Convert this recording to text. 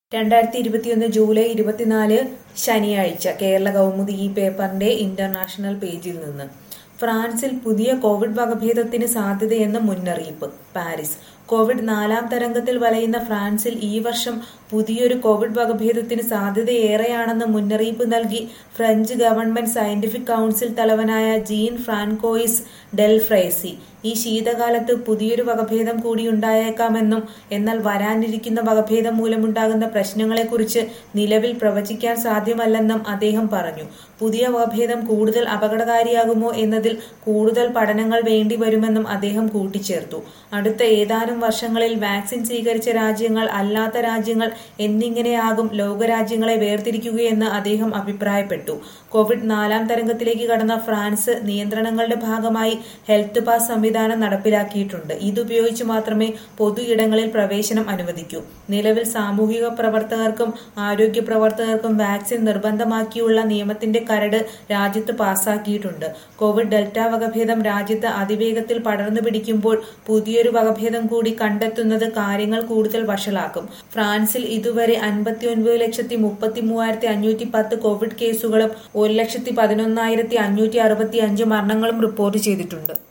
രണ്ടായിരത്തി ഇരുപത്തിയൊന്ന് ജൂലൈ ഇരുപത്തിനാല് ശനിയാഴ്ച കേരള കൗമുദി ഈ പേപ്പറിന്റെ ഇന്റർനാഷണൽ പേജിൽ നിന്ന് ഫ്രാൻസിൽ പുതിയ കോവിഡ് വകഭേദത്തിന് സാധ്യതയെന്ന് മുന്നറിയിപ്പ് പാരീസ് കോവിഡ് നാലാം തരംഗത്തിൽ വലയുന്ന ഫ്രാൻസിൽ ഈ വർഷം പുതിയൊരു കോവിഡ് വകഭേദത്തിന് സാധ്യതയേറെയാണെന്ന് മുന്നറിയിപ്പ് നൽകി ഫ്രഞ്ച് ഗവൺമെന്റ് സയന്റിഫിക് കൌൺസിൽ തലവനായ ജീൻ ഫ്രാൻകോയിസ് ഡെൽ ഫ്രേസി ഈ ശീതകാലത്ത് പുതിയൊരു വകഭേദം കൂടി ഉണ്ടായേക്കാമെന്നും എന്നാൽ വരാനിരിക്കുന്ന വകഭേദം മൂലമുണ്ടാകുന്ന പ്രശ്നങ്ങളെക്കുറിച്ച് നിലവിൽ പ്രവചിക്കാൻ സാധ്യമല്ലെന്നും അദ്ദേഹം പറഞ്ഞു പുതിയ വകഭേദം കൂടുതൽ അപകടകാരിയാകുമോ എന്നതിൽ കൂടുതൽ പഠനങ്ങൾ വേണ്ടിവരുമെന്നും അദ്ദേഹം കൂട്ടിച്ചേർത്തു അടുത്ത ഏതാനും വർഷങ്ങളിൽ വാക്സിൻ സ്വീകരിച്ച രാജ്യങ്ങൾ അല്ലാത്ത രാജ്യങ്ങൾ എന്നിങ്ങനെയാകും ലോകരാജ്യങ്ങളെ വേർതിരിക്കുകയെന്ന് അദ്ദേഹം അഭിപ്രായപ്പെട്ടു കോവിഡ് നാലാം തരംഗത്തിലേക്ക് കടന്ന ഫ്രാൻസ് നിയന്ത്രണങ്ങളുടെ ഭാഗമായി ഹെൽത്ത് പാസ് സംവിധാനം നടപ്പിലാക്കിയിട്ടുണ്ട് ഇതുപയോഗിച്ച് മാത്രമേ പൊതു ഇടങ്ങളിൽ പ്രവേശനം അനുവദിക്കൂ നിലവിൽ സാമൂഹിക പ്രവർത്തകർക്കും ആരോഗ്യ പ്രവർത്തകർക്കും വാക്സിൻ നിർബന്ധമാക്കിയുള്ള നിയമത്തിന്റെ കരട് രാജ്യത്ത് പാസാക്കിയിട്ടുണ്ട് കോവിഡ് ഡെൽറ്റ വകഭേദം രാജ്യത്ത് അതിവേഗത്തിൽ പടർന്നു പിടിക്കുമ്പോൾ പുതിയൊരു വകഭേദം കൂടി കണ്ടെത്തുന്നത് കാര്യങ്ങൾ കൂടുതൽ വഷളാക്കും ഫ്രാൻസിൽ ഇതുവരെ അൻപത്തിയൊൻപത് ലക്ഷത്തി മുപ്പത്തി മൂവായിരത്തി അഞ്ഞൂറ്റി പത്ത് കോവിഡ് കേസുകളും ഒരു ലക്ഷത്തി പതിനൊന്നായിരത്തി അഞ്ഞൂറ്റി അറുപത്തി അഞ്ച് മരണങ്ങളും റിപ്പോർട്ട് ചെയ്തിട്ടുണ്ട്